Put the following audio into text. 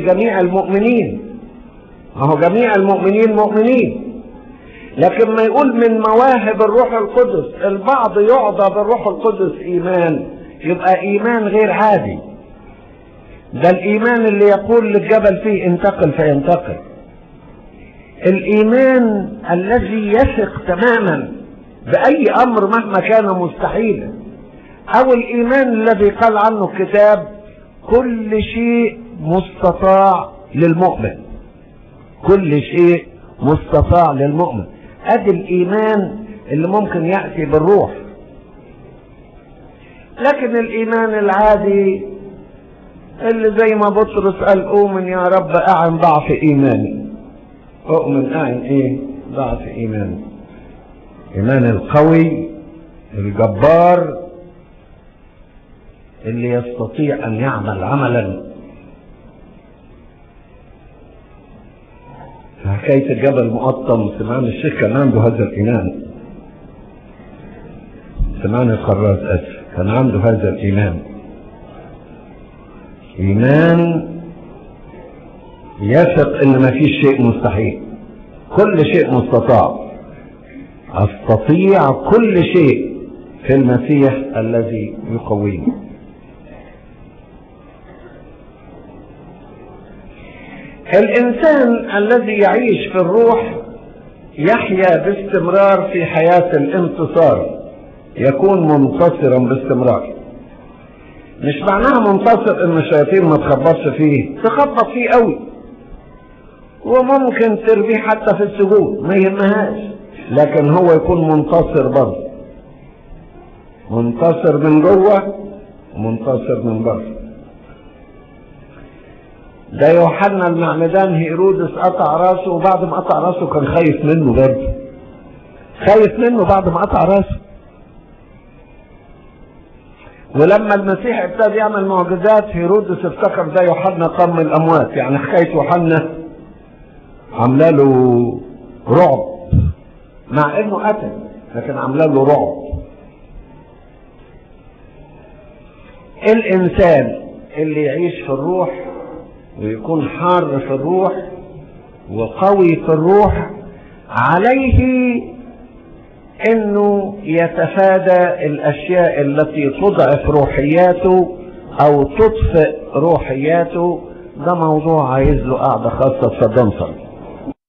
جميع المؤمنين ما هو جميع المؤمنين مؤمنين لكن ما يقول من مواهب الروح القدس البعض يعطى بالروح القدس ايمان يبقى ايمان غير عادي ده الايمان اللي يقول للجبل فيه انتقل فينتقل الايمان الذي يثق تماما باي امر مهما كان مستحيلا او الايمان الذي قال عنه الكتاب كل شيء مستطاع للمؤمن كل شيء مستطاع للمؤمن ادي الايمان اللي ممكن ياتي بالروح لكن الايمان العادي اللي زي ما بطرس قال اؤمن يا رب اعن ضعف ايماني اؤمن اعن ايه ضعف ايماني ايمان القوي الجبار اللي يستطيع ان يعمل عملا في حكاية الجبل مقطم سمعان الشيخ كان عنده هذا الإيمان سمعان الخراز أسف كان عنده هذا الإيمان إيمان يثق إن ما فيش شيء مستحيل كل شيء مستطاع أستطيع كل شيء في المسيح الذي يقويني الإنسان الذي يعيش في الروح يحيا باستمرار في حياة الانتصار يكون منتصرا باستمرار مش معناها منتصر ان الشياطين ما تخبطش فيه تخبط فيه قوي وممكن ترميه حتى في السجود ما يهمهاش لكن هو يكون منتصر برضه منتصر من جوه ومنتصر من بره ده يوحنا المعمدان هيرودس قطع راسه وبعد ما قطع راسه كان خايف منه برضه خايف منه بعد ما قطع راسه ولما المسيح ابتدى يعمل معجزات هيرودس افتكر ده يوحنا قام من الاموات يعني حكايه يوحنا عامله له رعب مع انه قتل لكن عامله له رعب الانسان اللي يعيش في الروح ويكون حار في الروح وقوي في الروح عليه انه يتفادى الاشياء التي تضعف روحياته او تطفئ روحياته ده موضوع عايز له قاعده خاصه تصدق